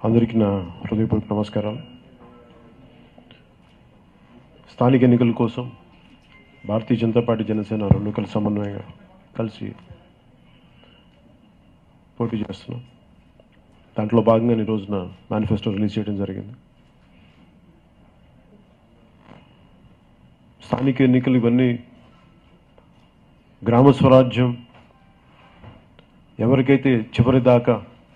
అందరికీ నా హృదయపూర్వక నమస్కారాలు స్థానిక ఎన్నికల కోసం భారతీయ జనతా పార్టీ జనసేన రెండు కలిసి సమన్వయంగా కలిసి పోటీ చేస్తున్నాం దాంట్లో భాగంగా ఈ రోజున మేనిఫెస్టో రిలీజ్ చేయడం జరిగింది స్థానిక ఎన్నికలు ఇవన్నీ గ్రామ స్వరాజ్యం ఎవరికైతే చివరి దాకా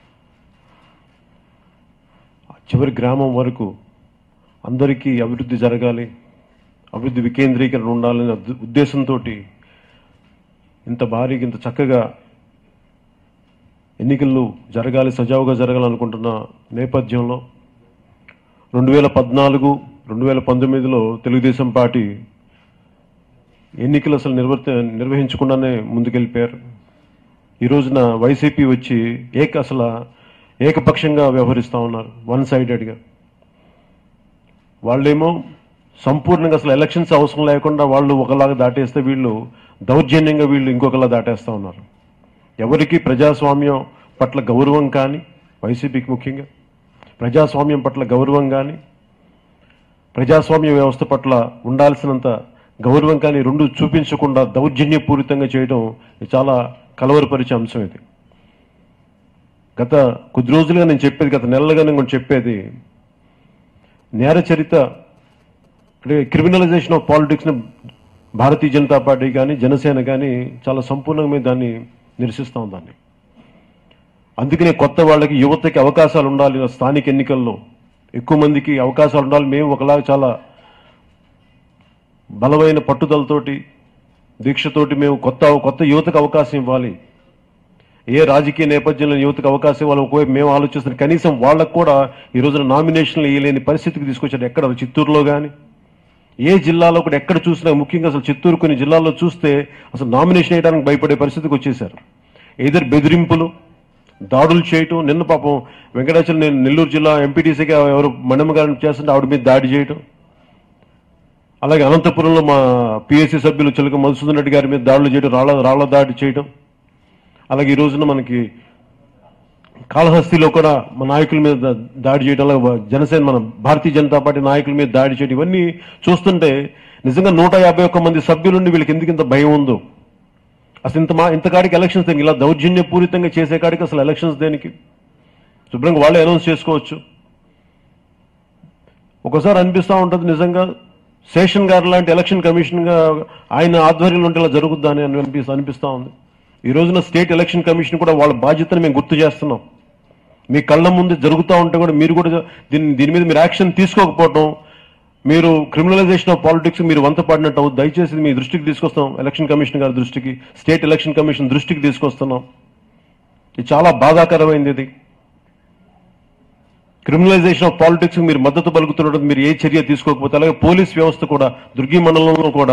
ఆ చివరి గ్రామం వరకు అందరికీ అభివృద్ధి జరగాలి అభివృద్ధి వికేంద్రీకరణ ఉండాలనే ఉద్ద- ఉద్దేశంతో ఇంత భారీగా ఇంత చక్కగా ఎన్నికలు జరగాలి సజావుగా జరగాలనుకుంటున్న నేపథ్యంలో రెండు వేల పద్నాలుగు రెండు వేల పంతొమ్మిదిలో తెలుగుదేశం పార్టీ ఎన్నికలు అసలు నిర్వర్త నిర్వహించకుండానే ముందుకెళ్ళిపోయారు ఈ రోజున వైసీపీ వచ్చి ఏక అసలు ఏకపక్షంగా వ్యవహరిస్తూ ఉన్నారు వన్ సైడెడ్గా వాళ్ళేమో సంపూర్ణంగా అసలు ఎలక్షన్స్ అవసరం లేకుండా వాళ్ళు ఒకలాగా దాటేస్తే వీళ్ళు దౌర్జన్యంగా వీళ్ళు ఇంకొకలా దాటేస్తూ ఉన్నారు ఎవరికి ప్రజాస్వామ్యం పట్ల గౌరవం కానీ వైసీపీకి ముఖ్యంగా ప్రజాస్వామ్యం పట్ల గౌరవం కానీ ప్రజాస్వామ్య వ్యవస్థ పట్ల ఉండాల్సినంత గౌరవం కానీ రెండు చూపించకుండా దౌర్జన్యపూరితంగా చేయడం ఇది చాలా కలవరపరిచే అంశం ఇది గత కొద్ది రోజులుగా నేను చెప్పేది గత నెలలుగా నేను కూడా చెప్పేది నేర చరిత అంటే క్రిమినలైజేషన్ ఆఫ్ పాలిటిక్స్ని భారతీయ జనతా పార్టీ కానీ జనసేన కానీ చాలా సంపూర్ణంగా మేము దాన్ని నిరసిస్తాం దాన్ని అందుకనే కొత్త వాళ్ళకి యువతకి అవకాశాలు ఉండాలి స్థానిక ఎన్నికల్లో ఎక్కువ మందికి అవకాశాలు ఉండాలి మేము ఒకలాగా చాలా బలమైన పట్టుదలతోటి దీక్షతోటి మేము కొత్త కొత్త యువతకు అవకాశం ఇవ్వాలి ఏ రాజకీయ నేపథ్యంలో యువతకు అవకాశం ఇవ్వాలి ఒకవైపు మేము ఆలోచిస్తున్నాం కనీసం వాళ్ళకు కూడా ఈ రోజున నామినేషన్లు వేయలేని పరిస్థితికి తీసుకొచ్చారు ఎక్కడ చిత్తూరులో కానీ ఏ జిల్లాలో కూడా ఎక్కడ చూసినా ముఖ్యంగా అసలు చిత్తూరు కొన్ని జిల్లాల్లో చూస్తే అసలు నామినేషన్ వేయడానికి భయపడే పరిస్థితికి వచ్చేసారు ఏదర్ బెదిరింపులు దాడులు చేయటం నిన్న పాపం వెంకటాచలం నేను నెల్లూరు జిల్లా ఎంపీటీసీగా ఎవరు మణమ్మ గారిని చేస్తుంటే ఆవిడ మీద దాడి చేయటం అలాగే అనంతపురంలో మా పిఎస్సీ సభ్యులు చిలక మధుసూదన్ రెడ్డి గారి మీద దాడులు చేయడం రాళ్ల రాళ్ల దాడి చేయడం అలాగే ఈ రోజున మనకి కాళహస్తిలో కూడా మన నాయకుల మీద దా- దాడి చేయడం అలాగే జనసేన మన భారతీయ జనతా పార్టీ నాయకుల మీద దాడి చేయడం ఇవన్నీ చూస్తుంటే నిజంగా నూట యాభై ఒక్క మంది సభ్యులుండి వీళ్ళకి ఎందుకు ఇంత భయం ఉందో అసలు ఇంత మా ఇంత కాడికి ఎలక్షన్స్ దేనికి ఇలా దౌర్జన్యపూరితంగా చేసే కాడికి అసలు ఎలక్షన్స్ దేనికి శుభ్రంగా వాళ్ళే అనౌన్స్ చేసుకోవచ్చు ఒకసారి అనిపిస్తూ ఉంటుంది నిజంగా శేషన్ గారు లాంటి ఎలక్షన్ కమిషన్ గా ఆయన ఆధ్వర్యంలో ఉంటే ఇలా జరుగుద్దా అని అనిపిస్తూ అనిపిస్తూ ఉంది ఈ రోజున స్టేట్ ఎలక్షన్ కమిషన్ కూడా వాళ్ళ బాధ్యతను మేము గుర్తు చేస్తున్నాం మీ కళ్ళ ముందు జరుగుతూ ఉంటే కూడా మీరు కూడా దీని దీని మీద మీరు యాక్షన్ తీసుకోకపోవటం మీరు క్రిమినలైజేషన్ ఆఫ్ పాలిటిక్స్ మీరు వంత పడినట్టు అవుతుంది దయచేసి ఇది మీ దృష్టికి తీసుకొస్తాం ఎలక్షన్ కమిషన్ గారి దృష్టికి స్టేట్ ఎలక్షన్ కమిషన్ దృష్టికి తీసుకొస్తున్నాం ఇది చాలా బాధాకరమైంది ఇది క్రిమినలైజేషన్ ఆఫ్ పాలిటిక్స్ మీరు మద్దతు పలుకుతున్నట్టు మీరు ఏ చర్య తీసుకోకపోతే అలాగే పోలీస్ వ్యవస్థ కూడా దుర్గి మండలంలో కూడా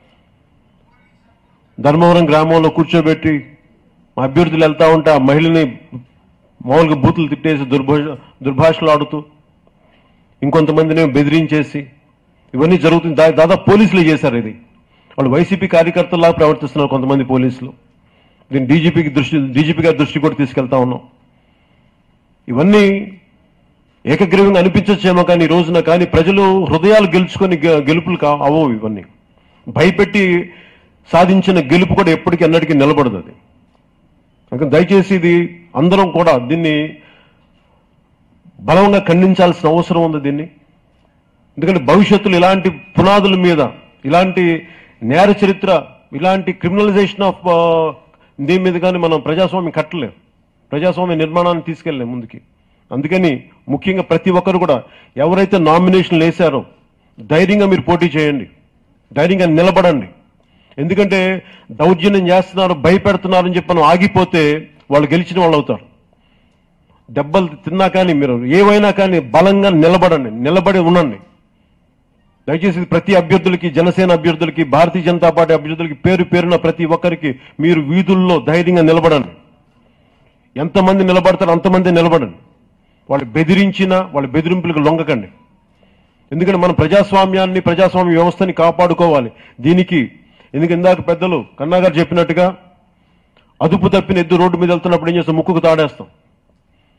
ధర్మవరం గ్రామంలో కూర్చోబెట్టి మా అభ్యర్థులు వెళ్తా ఉంటే ఆ మహిళని మామూలుగా బూతులు తిట్టేసి దుర్భాష దుర్భాషలు ఆడుతూ ఇంకొంతమందిని బెదిరించేసి ఇవన్నీ జరుగుతుంది దా- దాదాపు పోలీసులే చేశారు ఇది వాళ్ళు వైసీపీ కార్యకర్తల్లా ప్రవర్తిస్తున్నారు కొంతమంది పోలీసులు దీన్ని డీజీపీకి దృష్టి డీజీపీ గారి దృష్టి కూడా తీసుకెళ్తా ఉన్నాం ఇవన్నీ ఏకగ్రీవంగా అనిపించచ్చేమో కానీ ఈ రోజున కానీ ప్రజలు హృదయాలు గెలుచుకొని గె- గెలుపులు కా అవవు ఇవన్నీ భయపెట్టి సాధించిన గెలుపు కూడా ఎప్పటికీ ఎన్నటికీ నిలబడదు అది అందుకని దయచేసి ఇది అందరం కూడా దీన్ని బలంగా ఖండించాల్సిన అవసరం ఉంది దీన్ని ఎందుకంటే భవిష్యత్తులో ఇలాంటి పునాదుల మీద ఇలాంటి నేర చరిత్ర ఇలాంటి క్రిమినలైజేషన్ ఆఫ్ దీని మీద కానీ మనం ప్రజాస్వామ్యం కట్టలేం ప్రజాస్వామ్య నిర్మాణాన్ని తీసుకెళ్ళలేం ముందుకి అందుకని ముఖ్యంగా ప్రతి ఒక్కరు కూడా ఎవరైతే నామినేషన్లు వేశారో ధైర్యంగా మీరు పోటీ చేయండి ధైర్యంగా నిలబడండి ఎందుకంటే దౌర్జన్యం చేస్తున్నారు భయపెడుతున్నారని చెప్పి మనం ఆగిపోతే వాళ్ళు గెలిచిన వాళ్ళు అవుతారు దెబ్బలు తిన్నా కానీ మీరు ఏవైనా కానీ బలంగా నిలబడండి నిలబడి ఉండండి దయచేసి ఇది ప్రతి అభ్యర్థులకి జనసేన అభ్యర్థులకి భారతీయ జనతా పార్టీ అభ్యర్థులకి పేరు పేరున ప్రతి ఒక్కరికి మీరు వీధుల్లో ధైర్యంగా నిలబడండి ఎంతమంది నిలబడతారో అంతమంది నిలబడండి వాళ్ళు బెదిరించినా వాళ్ళ బెదిరింపులకు లొంగకండి ఎందుకంటే మనం ప్రజాస్వామ్యాన్ని ప్రజాస్వామ్య వ్యవస్థని కాపాడుకోవాలి దీనికి ఎందుకు ఇందాక పెద్దలు కన్నా గారు చెప్పినట్టుగా అదుపు తప్పిన ఎద్దు రోడ్డు మీద వెళ్తున్నప్పుడు ఏం చేస్తాం ముక్కుకు తాడేస్తాం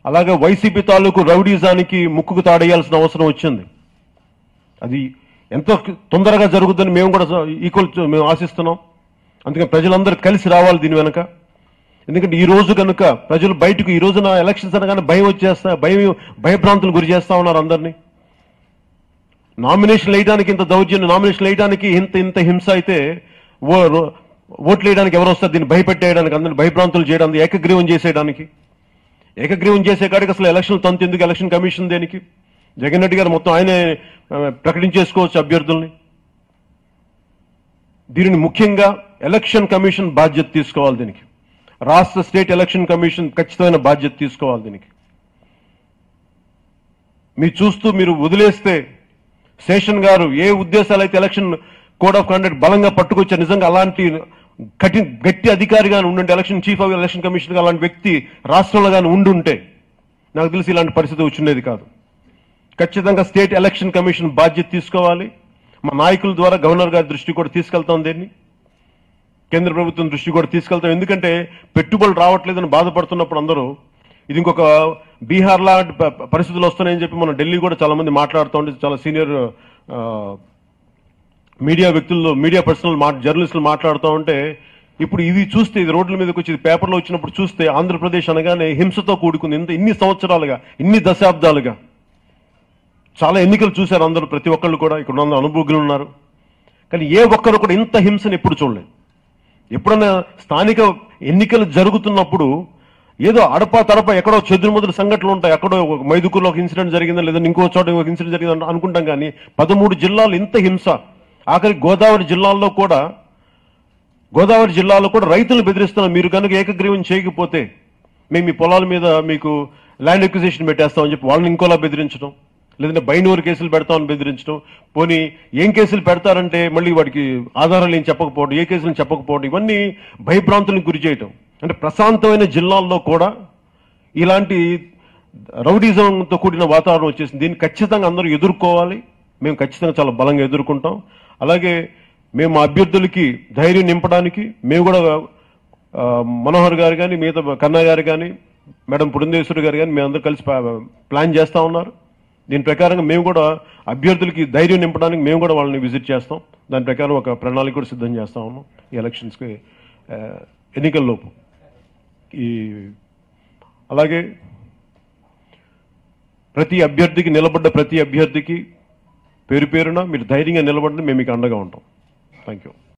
అలాగే వైసీపీ తాలూకు రౌడీజానికి ముక్కుకు తాడేయాల్సిన అవసరం వచ్చింది అది ఎంతో తొందరగా జరుగుతుందని మేము కూడా ఈక్వల్ మేము ఆశిస్తున్నాం అందుకని ప్రజలందరూ కలిసి రావాలి దీని వెనక ఎందుకంటే ఈ రోజు కనుక ప్రజలు బయటకు ఈ రోజున ఎలక్షన్స్ అనగానే భయం వచ్చేస్తా భయం భయభ్రాంతులు గురి చేస్తా ఉన్నారు అందరినీ నామినేషన్ వేయడానికి ఇంత దౌర్జన్యం నామినేషన్ వేయడానికి ఇంత ఇంత హింస అయితే ఓ- రో- ఓట్లు వేయడానికి ఎవరు వస్తారు దీన్ని భయపెట్టేయడానికి అందరిని భయభ్రాంతులు చేయడానికి ఏకగ్రీవం చేసేయడానికి ఏకగ్రీవం చేసే కాడికి అసలు ఎలక్షన్ తంతు ఎందుకు ఎలక్షన్ కమిషన్ దేనికి జగన్ రెడ్డి గారు మొత్తం ఆయనే ఆ, ప్రకటించేసుకోవచ్చు అభ్యర్థుల్ని దీనిని ముఖ్యంగా ఎలక్షన్ కమిషన్ బాధ్యత తీసుకోవాలి దీనికి రాష్ట్ర స్టేట్ ఎలక్షన్ కమిషన్ ఖచ్చితమైన బాధ్యత తీసుకోవాలి దీనికి మీరు చూస్తూ మీరు వదిలేస్తే శేషన్ గారు ఏ ఉద్దేశాలు అయితే ఎలక్షన్ కోడ్ ఆఫ్ కండక్ట్ బలంగా పట్టుకొచ్చారు నిజంగా అలాంటి కఠిన గట్టి అధికారిగా ఉండుంటే election chief of election commission అలాంటి వ్యక్తి రాష్ట్రంలో కానీ ఉండుంటే నాకు తెలిసి ఇలాంటి పరిస్థితి వచ్చిండేది కాదు ఖచ్చితంగా స్టేట్ ఎలక్షన్ కమిషన్ బాధ్యత తీసుకోవాలి మా నాయకుల ద్వారా గవర్నర్ గారి దృష్టి కూడా తీసుకెళ్తాం దీన్ని కేంద్ర ప్రభుత్వం దృష్టి కూడా తీసుకెళ్తాం ఎందుకంటే పెట్టుబడులు రావట్లేదని బాధపడుతున్నప్పుడు అందరూ ఇది ఇంకొక బీహార్ లాంటి ప- ప- పరిస్థితులు వస్తున్నాయని చెప్పి మనం ఢిల్లీ కూడా చాలా మంది మాట్లాడుతూ ఉంటే చాలా సీనియర్ ఆ, మీడియా వ్యక్తులు మీడియా పర్సనల్ మా జర్నలిస్టులు మాట్లాడుతూ ఉంటే ఇప్పుడు ఇది చూస్తే ఇది రోడ్ల మీదకి వచ్చి ఇది పేపర్లో వచ్చినప్పుడు చూస్తే ఆంధ్రప్రదేశ్ అనగానే హింసతో కూడుకుంది ఇంత ఇన్ని సంవత్సరాలుగా ఇన్ని దశాబ్దాలుగా చాలా ఎన్నికలు చూశారు అందరూ ప్రతి ఒక్కళ్ళు కూడా ఇక్కడ ఉన్న అనుభవజ్ఞులు ఉన్నారు కానీ ఏ ఒక్కరు కూడా ఇంత హింసను ఎప్పుడు చూడలేదు ఎప్పుడైనా స్థానిక ఎన్నికలు జరుగుతున్నప్పుడు ఏదో అడపా తడప ఎక్కడో చెదురుమదురు సంఘటనలు ఉంటాయి ఎక్కడో ఒక మైదుకూరులో ఒక ఇన్సిడెంట్ జరిగిందా లేదా ఇంకో చోట ఒక ఇన్సిడెంట్ జరిగిందని అనుకుంటాం కానీ పదమూడు జిల్లాలు ఇంత హింస ఆఖరి గోదావరి జిల్లాల్లో కూడా గోదావరి జిల్లాలో కూడా రైతులు బెదిరిస్తున్నాం మీరు కనుక ఏకగ్రీవం చేయకపోతే మేము మీ పొలాల మీద మీకు ల్యాండ్ ఎక్విజిషన్ పెట్టేస్తామని చెప్పి వాళ్ళని ఇంకోలా బెదిరించడం లేదంటే బైనూరు కేసులు పెడతామని బెదిరించడం పోనీ ఏం కేసులు పెడతారంటే మళ్ళీ వాడికి ఆధారాలు ఏం చెప్పకపోవడం ఏ కేసులు చెప్పకపోవడం ఇవన్నీ భయభ్రాంతులకు గురి చేయటం అంటే ప్రశాంతమైన జిల్లాల్లో కూడా ఇలాంటి రౌడీజంతో కూడిన వాతావరణం వచ్చేసింది దీన్ని ఖచ్చితంగా అందరూ ఎదుర్కోవాలి మేము ఖచ్చితంగా చాలా బలంగా ఎదుర్కొంటాం అలాగే మేము మా అభ్యర్థులకి ధైర్యం నింపడానికి మేము కూడా ఆ, మనోహర్ గారు కానీ మిగతా కన్నా గారు కానీ మేడం పురంధేశ్వరి గారు కానీ మేమందరూ కలిసి ప్లా- ప్లాన్ చేస్తా ఉన్నారు దీని ప్రకారంగా మేము కూడా అభ్యర్థులకి ధైర్యం నింపడానికి మేము కూడా వాళ్ళని విజిట్ చేస్తాం దాని ప్రకారం ఒక ప్రణాళిక కూడా సిద్ధం చేస్తా ఉన్నాం ఈ ఎలక్షన్స్కి ఆ, ఎన్నికల్లోపు ఈ అలాగే ప్రతి అభ్యర్థికి నిలబడ్డ ప్రతి అభ్యర్థికి పేరు పేరున మీరు ధైర్యంగా నిలబడి మేము మీకు అండగా ఉంటాం థ్యాంక్ యూ